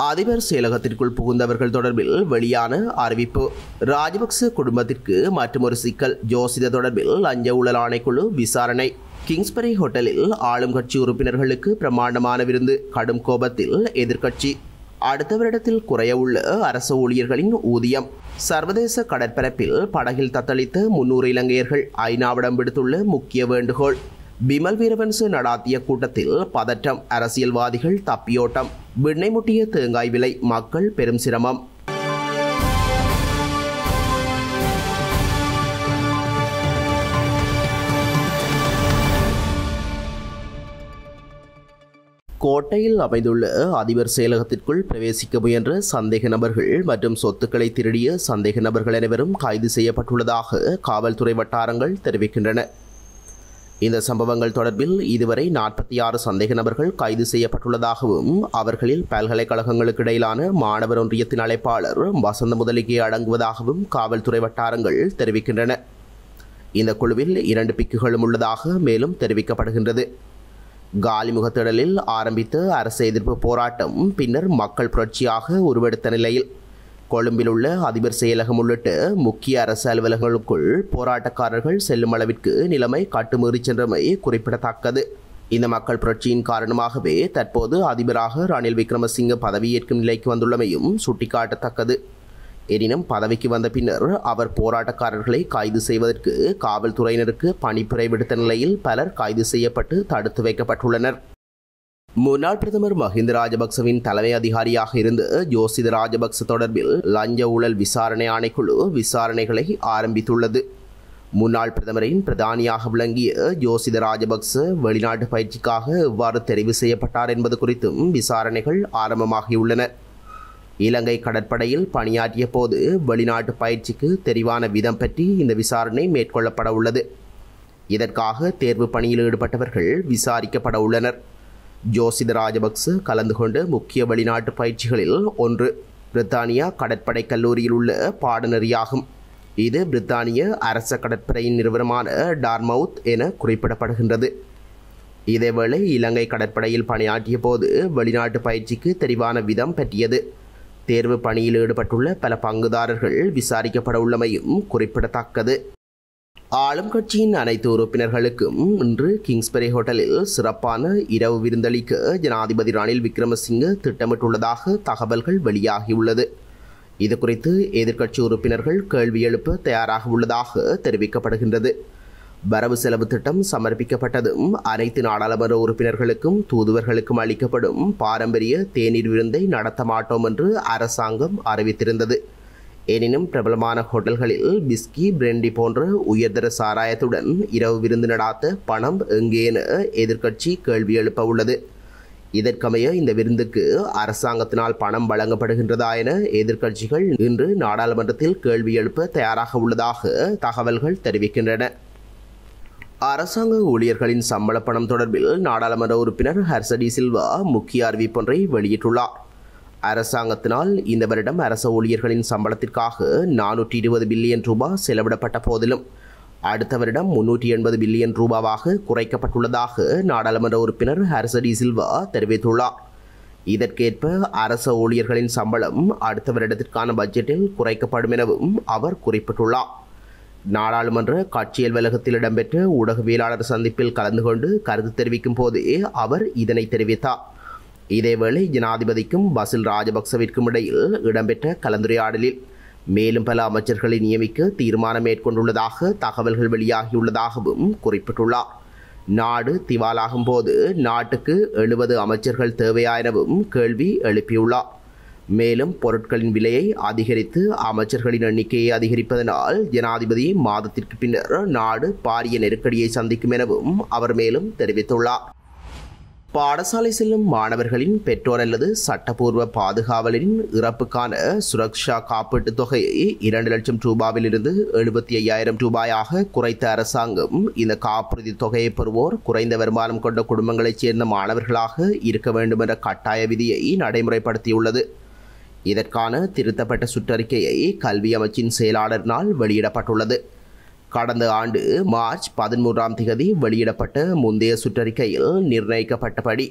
அதிபர் செயலகத்திற்குள் புகுந்தவர்கள் தொடர்பில் வெளியான அறிவிப்பு ராஜபக்ச குடும்பத்திற்கு மற்றொரு சிக்கல் ஜோசித தொடர்பில் லஞ்ச ஊழல் ஆணைக்குழு விசாரணை கிங்ஸ்பரி ஹோட்டலில் ஆளும் கட்சி உறுப்பினர்களுக்கு பிரமாண்டமான விருந்து கடும் கோபத்தில் எதிர்க்கட்சி அடுத்த வருடத்தில் குறைய உள்ள அரசு ஊழியர்களின் ஊதியம் சர்வதேச கடற்பரப்பில் படகில் தத்தளித்த முன்னூறு இலங்கையர்கள் ஐநாவிடம் விடுத்துள்ள முக்கிய வேண்டுகோள் பிமல் வீரவன்சு நடாத்திய கூட்டத்தில் பதற்றம் அரசியல்வாதிகள் தப்பியோட்டம் விண்ணை முட்டிய தேங்காய் விலை மக்கள் பெரும் சிரமம் கோட்டையில் அமைந்துள்ள அதிபர் செயலகத்திற்குள் பிரவேசிக்க முயன்ற சந்தேக நபர்கள் மற்றும் சொத்துக்களை திருடிய சந்தேக நபர்கள் அனைவரும் கைது செய்யப்பட்டுள்ளதாக காவல்துறை வட்டாரங்கள் தெரிவிக்கின்றன இந்த சம்பவங்கள் தொடர்பில் இதுவரை நாற்பத்தி ஆறு சந்தேக நபர்கள் கைது செய்யப்பட்டுள்ளதாகவும் அவர்களில் பல்கலைக்கழகங்களுக்கு இடையிலான மாணவர் ஒன்றியத்தின் அழைப்பாளர் வசந்த முதலிகை அடங்குவதாகவும் காவல்துறை வட்டாரங்கள் தெரிவிக்கின்றன இந்த குழுவில் இரண்டு பிக்குகளும் உள்ளதாக மேலும் தெரிவிக்கப்படுகின்றது காலிமுகத்திடலில் ஆரம்பித்த அரசு எதிர்ப்பு போராட்டம் பின்னர் மக்கள் புரட்சியாக உருவெடுத்த நிலையில் கொழும்பில் உள்ள அதிபர் செயலகம் உள்ளிட்ட முக்கிய அரசு அலுவலகங்களுக்குள் போராட்டக்காரர்கள் செல்லும் அளவிற்கு நிலைமை கட்டுமீறி சென்றமை குறிப்பிடத்தக்கது இந்த மக்கள் புரட்சியின் காரணமாகவே தற்போது அதிபராக ரணில் விக்ரமசிங்க பதவியேற்கும் நிலைக்கு வந்துள்ளமையும் சுட்டிக்காட்டத்தக்கது எனினும் பதவிக்கு வந்த பின்னர் அவர் போராட்டக்காரர்களை கைது செய்வதற்கு காவல்துறையினருக்கு பணிப்புரை விடுத்த நிலையில் பலர் கைது செய்யப்பட்டு தடுத்து வைக்கப்பட்டுள்ளனர் முன்னாள் பிரதமர் மஹிந்த ராஜபக்சவின் தலைமை அதிகாரியாக இருந்த ஜோசித ராஜபக்ச தொடர்பில் லஞ்ச ஊழல் விசாரணை ஆணைக்குழு விசாரணைகளை ஆரம்பித்துள்ளது முன்னாள் பிரதமரின் பிரதானியாக விளங்கிய ஜோசித ராஜபக்ச வெளிநாட்டு பயிற்சிக்காக எவ்வாறு தெரிவு செய்யப்பட்டார் என்பது குறித்தும் விசாரணைகள் ஆரம்பமாகியுள்ளன இலங்கை கடற்படையில் பணியாற்றிய போது வெளிநாட்டு பயிற்சிக்கு தெரிவான விதம் பற்றி இந்த விசாரணை மேற்கொள்ளப்பட உள்ளது இதற்காக தேர்வு பணியில் ஈடுபட்டவர்கள் விசாரிக்கப்பட உள்ளனர் ஜோசித ராஜபக்ச கலந்து கொண்ட முக்கிய வெளிநாட்டு பயிற்சிகளில் ஒன்று பிரித்தானியா கடற்படை கல்லூரியில் உள்ள பாடநெறியாகும் இது பிரித்தானிய அரச கடற்படையின் நிறுவனமான டார்மவுத் என குறிப்பிடப்படுகின்றது இதேவேளை இலங்கை கடற்படையில் பணியாற்றிய போது வெளிநாட்டு பயிற்சிக்கு தெரிவான விதம் பற்றியது தேர்வு பணியில் ஈடுபட்டுள்ள பல பங்குதாரர்கள் விசாரிக்கப்பட உள்ளமையும் குறிப்பிடத்தக்கது ஆளும் கட்சியின் அனைத்து உறுப்பினர்களுக்கும் இன்று கிங்ஸ்பரி ஹோட்டலில் சிறப்பான இரவு விருந்தளிக்க ஜனாதிபதி ரணில் விக்ரமசிங்க திட்டமிட்டுள்ளதாக தகவல்கள் வெளியாகியுள்ளது இது குறித்து எதிர்க்கட்சி உறுப்பினர்கள் கேள்வி எழுப்ப தயாராக உள்ளதாக தெரிவிக்கப்படுகின்றது வரவு செலவு திட்டம் சமர்ப்பிக்கப்பட்டதும் அனைத்து நாடாளுமன்ற உறுப்பினர்களுக்கும் தூதுவர்களுக்கும் அளிக்கப்படும் பாரம்பரிய தேநீர் விருந்தை நடத்த மாட்டோம் என்று அரசாங்கம் அறிவித்திருந்தது எனினும் பிரபலமான ஹோட்டல்களில் பிஸ்கி பிரெண்டி போன்ற உயர்தர சாராயத்துடன் இரவு விருந்து நடாத்த பணம் எங்கே என எதிர்க்கட்சி கேள்வி எழுப்ப உள்ளது இதற்கமைய இந்த விருந்துக்கு அரசாங்கத்தினால் பணம் வழங்கப்படுகின்றதா என எதிர்க்கட்சிகள் இன்று நாடாளுமன்றத்தில் கேள்வி எழுப்ப தயாராக உள்ளதாக தகவல்கள் தெரிவிக்கின்றன அரசாங்க ஊழியர்களின் சம்பள பணம் தொடர்பில் நாடாளுமன்ற உறுப்பினர் ஹர்சடி சில்வா முக்கிய அறிவிப்பொன்றை வெளியிட்டுள்ளார் அரசாங்கத்தினால் இந்த வருடம் அரச ஊழியர்களின் சம்பளத்திற்காக நானூற்றி இருபது பில்லியன் ரூபாய் செலவிடப்பட்ட போதிலும் அடுத்த வருடம் முன்னூற்றி எண்பது பில்லியன் ரூபாவாக குறைக்கப்பட்டுள்ளதாக நாடாளுமன்ற உறுப்பினர் ஹர்சடி சில்வா தெரிவித்துள்ளார் இதற்கேற்ப அரச ஊழியர்களின் சம்பளம் அடுத்த வருடத்திற்கான பட்ஜெட்டில் குறைக்கப்படும் எனவும் அவர் குறிப்பிட்டுள்ளார் நாடாளுமன்ற கட்சி அலுவலகத்தில் இடம்பெற்ற ஊடகவியலாளர் சந்திப்பில் கலந்து கொண்டு கருத்து தெரிவிக்கும் போதே அவர் இதனை தெரிவித்தார் இதேவேளை ஜனாதிபதிக்கும் பசில் ராஜபக்சவிற்கும் இடையில் இடம்பெற்ற கலந்துரையாடலில் மேலும் பல அமைச்சர்களை நியமிக்க தீர்மானம் மேற்கொண்டுள்ளதாக தகவல்கள் வெளியாகியுள்ளதாகவும் குறிப்பிட்டுள்ளார் நாடு திவாலாகும் போது நாட்டுக்கு எழுபது அமைச்சர்கள் தேவையா எனவும் கேள்வி எழுப்பியுள்ளார் மேலும் பொருட்களின் விலையை அதிகரித்து அமைச்சர்களின் எண்ணிக்கையை அதிகரிப்பதனால் ஜனாதிபதி மாதத்திற்கு பின்னர் நாடு பாரிய நெருக்கடியை சந்திக்கும் எனவும் அவர் மேலும் தெரிவித்துள்ளார் பாடசாலை செல்லும் மாணவர்களின் பெற்றோர் அல்லது சட்டப்பூர்வ பாதுகாவலரின் இறப்புக்கான சுரக்ஷா காப்பீட்டுத் தொகையை இரண்டு லட்சம் ரூபாவிலிருந்து எழுபத்தி ஐயாயிரம் ரூபாயாக குறைத்த அரசாங்கம் இந்த காப்புறுதி தொகையை பெறுவோர் குறைந்த வருமானம் கொண்ட குடும்பங்களைச் சேர்ந்த மாணவர்களாக இருக்க வேண்டும் என்ற கட்டாய விதியை நடைமுறைப்படுத்தியுள்ளது இதற்கான திருத்தப்பட்ட சுற்றறிக்கையை கல்வி அமைச்சின் செயலாளரினால் வெளியிடப்பட்டுள்ளது கடந்த ஆண்டு மார்ச் பதிமூன்றாம் திகதி வெளியிடப்பட்ட முந்தைய சுற்றறிக்கையில் நிர்ணயிக்கப்பட்டபடி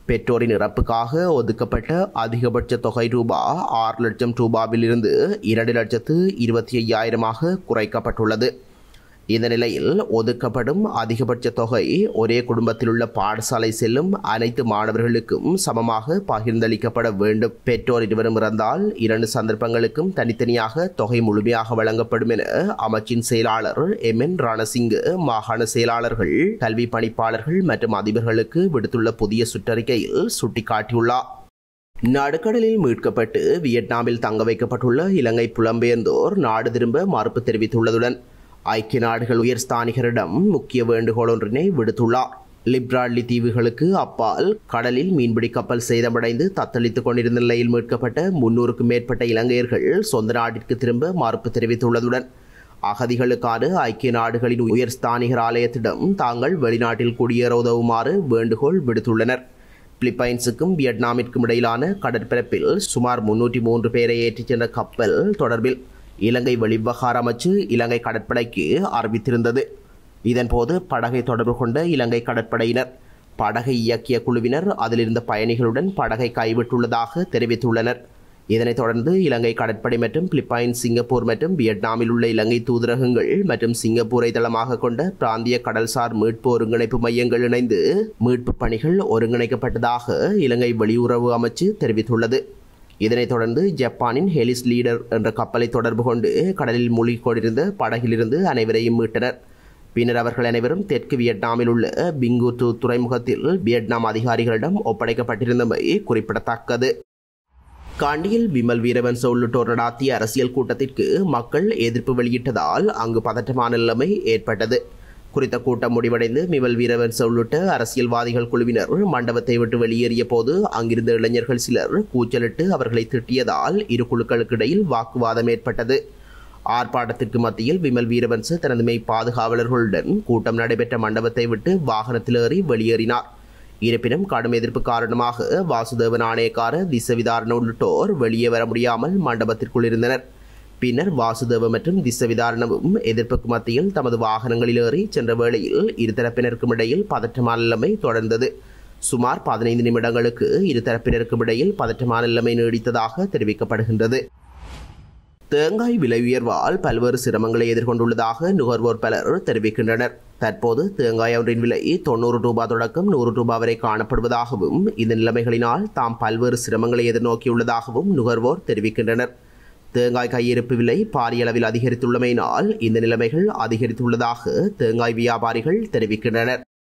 பெற்றோரின் இறப்புக்காக ஒதுக்கப்பட்ட அதிகபட்ச தொகை ரூபா ஆறு லட்சம் ரூபாவிலிருந்து இரண்டு லட்சத்து இருபத்தி ஐயாயிரமாக குறைக்கப்பட்டுள்ளது இந்த நிலையில் ஒதுக்கப்படும் அதிகபட்ச தொகை ஒரே குடும்பத்தில் உள்ள பாடசாலை செல்லும் அனைத்து மாணவர்களுக்கும் சமமாக பகிர்ந்தளிக்கப்பட வேண்டும் பெற்றோர் இருவரும் இறந்தால் இரண்டு சந்தர்ப்பங்களுக்கும் தனித்தனியாக தொகை முழுமையாக வழங்கப்படும் என அமைச்சின் செயலாளர் எம் என் ரணசிங்க மாகாண செயலாளர்கள் கல்வி பணிப்பாளர்கள் மற்றும் அதிபர்களுக்கு விடுத்துள்ள புதிய சுற்றறிக்கையில் சுட்டிக்காட்டியுள்ளார் நடுக்கடலில் மீட்கப்பட்டு வியட்நாமில் தங்க வைக்கப்பட்டுள்ள இலங்கை புலம்பெயர்ந்தோர் நாடு திரும்ப மறுப்பு தெரிவித்துள்ளதுடன் ஐக்கிய நாடுகள் உயர்ஸ்தானிகரிடம் முக்கிய வேண்டுகோள் ஒன்றினை விடுத்துள்ளார் லிப்ராட்லி தீவுகளுக்கு அப்பால் கடலில் மீன்பிடி கப்பல் சேதமடைந்து தத்தளித்துக் கொண்டிருந்த நிலையில் மீட்கப்பட்ட முன்னூறுக்கும் மேற்பட்ட இலங்கையர்கள் சொந்த நாட்டிற்கு திரும்ப மறுப்பு தெரிவித்துள்ளதுடன் அகதிகளுக்கான ஐக்கிய நாடுகளின் உயர்ஸ்தானிகர் ஆலயத்திடம் தாங்கள் வெளிநாட்டில் குடியேற உதவுமாறு வேண்டுகோள் விடுத்துள்ளனர் பிலிப்பைன்ஸுக்கும் வியட்நாமிற்கும் இடையிலான கடற்பரப்பில் சுமார் முன்னூற்றி மூன்று பேரை ஏற்றிச் சென்ற கப்பல் தொடர்பில் இலங்கை வெளிவிவகார அமைச்சு இலங்கை கடற்படைக்கு அறிவித்திருந்தது இதன்போது படகை தொடர்பு கொண்ட இலங்கை கடற்படையினர் படகை இயக்கிய குழுவினர் அதிலிருந்த பயணிகளுடன் படகை கைவிட்டுள்ளதாக தெரிவித்துள்ளனர் இதனைத் தொடர்ந்து இலங்கை கடற்படை மற்றும் பிலிப்பைன்ஸ் சிங்கப்பூர் மற்றும் வியட்நாமில் உள்ள இலங்கை தூதரகங்கள் மற்றும் சிங்கப்பூரை தளமாக கொண்ட பிராந்திய கடல்சார் மீட்பு ஒருங்கிணைப்பு மையங்கள் இணைந்து மீட்பு பணிகள் ஒருங்கிணைக்கப்பட்டதாக இலங்கை வெளியுறவு அமைச்சு தெரிவித்துள்ளது இதனைத் தொடர்ந்து ஜப்பானின் ஹெலிஸ் லீடர் என்ற கப்பலை தொடர்பு கொண்டு கடலில் மூழ்கிக் கொண்டிருந்த படகிலிருந்து அனைவரையும் மீட்டனர் பின்னர் அவர்கள் அனைவரும் தெற்கு வியட்நாமில் உள்ள பிங்குத்து துறைமுகத்தில் வியட்நாம் அதிகாரிகளிடம் ஒப்படைக்கப்பட்டிருந்தமை குறிப்பிடத்தக்கது காண்டியில் விமல் வீரவன்ச உள்ளிட்டோர் நடாத்திய அரசியல் கூட்டத்திற்கு மக்கள் எதிர்ப்பு வெளியிட்டதால் அங்கு பதற்றமான நிலைமை ஏற்பட்டது குறித்த கூட்டம் முடிவடைந்து மிமல் வீரவன்ச உள்ளிட்ட அரசியல்வாதிகள் குழுவினர் மண்டபத்தை விட்டு வெளியேறிய போது அங்கிருந்த இளைஞர்கள் சிலர் கூச்சலிட்டு அவர்களை திட்டியதால் இரு குழுக்களுக்கு இடையில் வாக்குவாதம் ஏற்பட்டது ஆர்ப்பாட்டத்திற்கு மத்தியில் விமல் வீரவன்ச தனது மெய் பாதுகாவலர்களுடன் கூட்டம் நடைபெற்ற மண்டபத்தை விட்டு வாகனத்தில் ஏறி வெளியேறினார் இருப்பினும் கடும் எதிர்ப்பு காரணமாக வாசுதேவ நாணயக்கார திசவிதாரண உள்ளிட்டோர் வெளியே வர முடியாமல் மண்டபத்திற்குள் இருந்தனர் பின்னர் வாசுதேவ மற்றும் திசவிதாரணமும் எதிர்ப்புக்கு மத்தியில் தமது வாகனங்களில் ஏறி சென்ற வேளையில் இருதரப்பினருக்கும் இடையில் பதற்றமான நிலைமை தொடர்ந்தது சுமார் பதினைந்து நிமிடங்களுக்கு இருதரப்பினருக்கும் இடையில் பதற்றமான நிலைமை நீடித்ததாக தெரிவிக்கப்படுகின்றது தேங்காய் விலை உயர்வால் பல்வேறு சிரமங்களை எதிர்கொண்டுள்ளதாக நுகர்வோர் பலர் தெரிவிக்கின்றனர் தற்போது தேங்காய் ஒன்றின் விலை தொண்ணூறு ரூபாய் தொடக்கம் நூறு ரூபாய் வரை காணப்படுவதாகவும் இந்த நிலைமைகளினால் தாம் பல்வேறு சிரமங்களை எதிர்நோக்கியுள்ளதாகவும் நுகர்வோர் தெரிவிக்கின்றனர் தேங்காய் கையிருப்பு விலை பாரிய அளவில் அதிகரித்துள்ளமையினால் இந்த நிலைமைகள் அதிகரித்துள்ளதாக தேங்காய் வியாபாரிகள் தெரிவிக்கின்றனர்